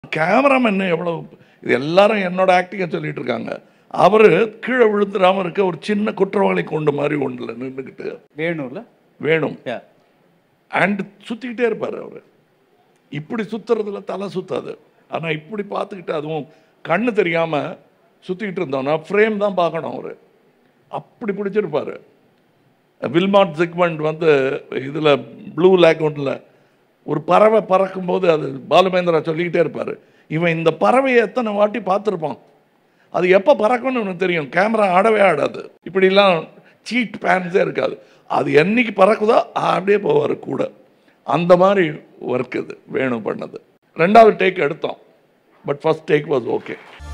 cameraman எவ்வளோ இது எல்லாரும் என்னோட ஆக்டிங்கை சொல்லிட்டு இருக்காங்க அவர் கீழே விழுந்துடாம இருக்க ஒரு சின்ன குற்றவாளி கொண்டு மாதிரி ஒன்றில் நின்றுக்கிட்டு வேணும்ல வேணும் யா அண்ட் சுற்றிக்கிட்டே இருப்பார் அவர் இப்படி சுத்துறதுல தலை சுத்தாது ஆனால் இப்படி பார்த்துக்கிட்டு அதுவும் கண்ணு தெரியாமல் சுற்றிக்கிட்டு இருந்தோம்னா ஃப்ரேம் தான் பார்க்கணும் அவர் அப்படி பிடிச்சிருப்பாரு வில்மார்ட் செக்மெண்ட் வந்து இதில் ப்ளூ லேக்கவுண்டில் ஒரு பறவை பறக்கும்போது அது பாலுமேந்திரா சொல்லிக்கிட்டே இருப்பார் இவன் இந்த பறவையை எத்தனை வாட்டி பார்த்துருப்பான் அது எப்போ பறக்கும்னு உனக்கு தெரியும் கேமரா ஆடவே ஆடாது இப்படிலாம் சீட் பேன்ஸே இருக்காது அது என்னைக்கு பறக்குதோ அப்படியே போவார் கூட அந்த மாதிரி ஒர்க் இது வேணும் பண்ணது ரெண்டாவது டேக் எடுத்தோம் but first take was okay